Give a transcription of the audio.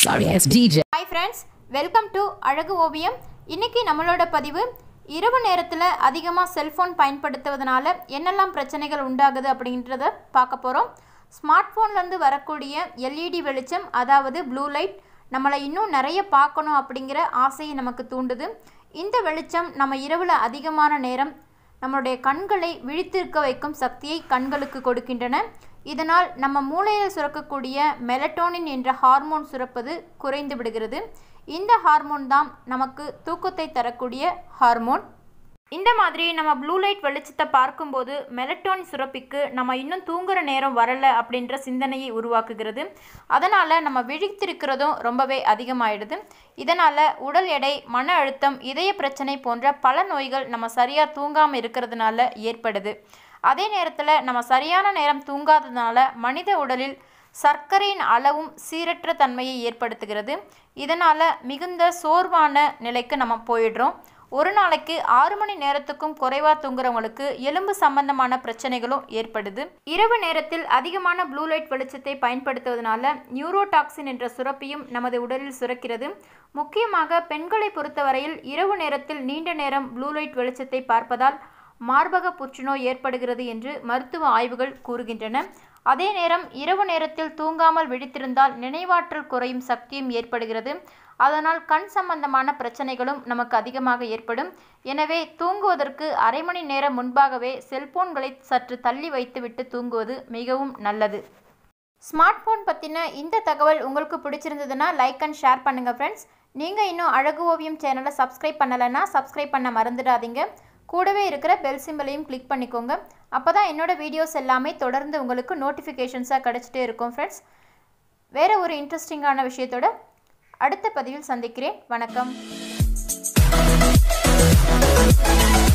sorry ass DJ. Hi friends welcome to அழகு ஓவியம் இன்னைக்கு நம்மளோட பதிவு இரவு நேரத்தில் அதிகமாக செல்ஃபோன் பயன்படுத்துவதனால என்னெல்லாம் பிரச்சனைகள் உண்டாகுது அப்படின்றத பார்க்க போகிறோம் ஸ்மார்ட் ஃபோன்லேருந்து வரக்கூடிய எல்இடி வெளிச்சம் அதாவது ப்ளூ லைட் நம்மளை இன்னும் நிறைய பார்க்கணும் அப்படிங்கிற ஆசையை நமக்கு தூண்டுது இந்த வெளிச்சம் நம்ம இரவில் அதிகமான நேரம் நம்மளுடைய கண்களை விழித்திருக்க வைக்கும் சக்தியை கண்களுக்கு கொடுக்கின்றன இதனால் நம்ம மூளையில் சுரக்கக்கூடிய மெலட்டோனின் என்ற ஹார்மோன் சுரப்பது குறைந்து விடுகிறது இந்த ஹார்மோன் தான் நமக்கு தூக்கத்தை தரக்கூடிய ஹார்மோன் இந்த மாதிரி நம்ம ப்ளூ லைட் வெளிச்சத்தை பார்க்கும்போது மெலட்டோன் சுரப்பிக்கு நம்ம இன்னும் தூங்குற நேரம் வரல அப்படின்ற சிந்தனையை உருவாக்குகிறது அதனால் நம்ம விழித்திருக்கிறதும் ரொம்பவே அதிகமாயிடுது இதனால் உடல் எடை மன அழுத்தம் இதய பிரச்சனை போன்ற பல நோய்கள் நம்ம சரியாக தூங்காமல் இருக்கிறதுனால ஏற்படுது அதே நேரத்தில் நம்ம சரியான நேரம் தூங்காததுனால மனித உடலில் சர்க்கரையின் அளவும் சீரற்ற தன்மையை ஏற்படுத்துகிறது இதனால் மிகுந்த சோர்வான நிலைக்கு நம்ம போயிடுறோம் ஒரு நாளைக்கு ஆறு மணி நேரத்துக்கும் குறைவாக தூங்குறவங்களுக்கு எலும்பு சம்பந்தமான பிரச்சனைகளும் ஏற்படுது இரவு நேரத்தில் அதிகமான ப்ளூ லைட் வெளிச்சத்தை பயன்படுத்துவதனால நியூரோடாக்சின் என்ற சுரப்பியும் நமது உடலில் சுரக்கிறது முக்கியமாக பெண்களை பொறுத்தவரையில் இரவு நேரத்தில் நீண்ட நேரம் ப்ளூ லைட் வெளிச்சத்தை பார்ப்பதால் மார்பக புற்றுநோய் ஏற்படுகிறது என்று மருத்துவ ஆய்வுகள் கூறுகின்றன அதே நேரம் இரவு நேரத்தில் தூங்காமல் விழித்திருந்தால் நினைவாற்றல் குறையும் சக்தியும் ஏற்படுகிறது அதனால் கண் சம்பந்தமான பிரச்சனைகளும் நமக்கு அதிகமாக ஏற்படும் எனவே தூங்குவதற்கு அரை மணி நேரம் முன்பாகவே செல்போன்களை சற்று தள்ளி வைத்துவிட்டு தூங்குவது மிகவும் நல்லது ஸ்மார்ட் ஃபோன் பற்றின இந்த தகவல் உங்களுக்கு பிடிச்சிருந்ததுன்னா லைக் அண்ட் ஷேர் பண்ணுங்கள் ஃப்ரெண்ட்ஸ் நீங்கள் இன்னும் அழகு ஓவியம் சேனலை சப்ஸ்கிரைப் பண்ணலைன்னா சப்ஸ்கிரைப் பண்ண மறந்துடாதீங்க கூடவே இருக்கிற பெல் சிம்பிளையும் கிளிக் பண்ணிக்கோங்க அப்போ தான் என்னோடய வீடியோஸ் எல்லாமே தொடர்ந்து உங்களுக்கு நோட்டிஃபிகேஷன்ஸாக கிடச்சிட்டே இருக்கும் ஃப்ரெண்ட்ஸ் வேறு ஒரு இன்ட்ரெஸ்டிங்கான விஷயத்தோட அடுத்த பதிவில் சந்திக்கிறேன் வணக்கம்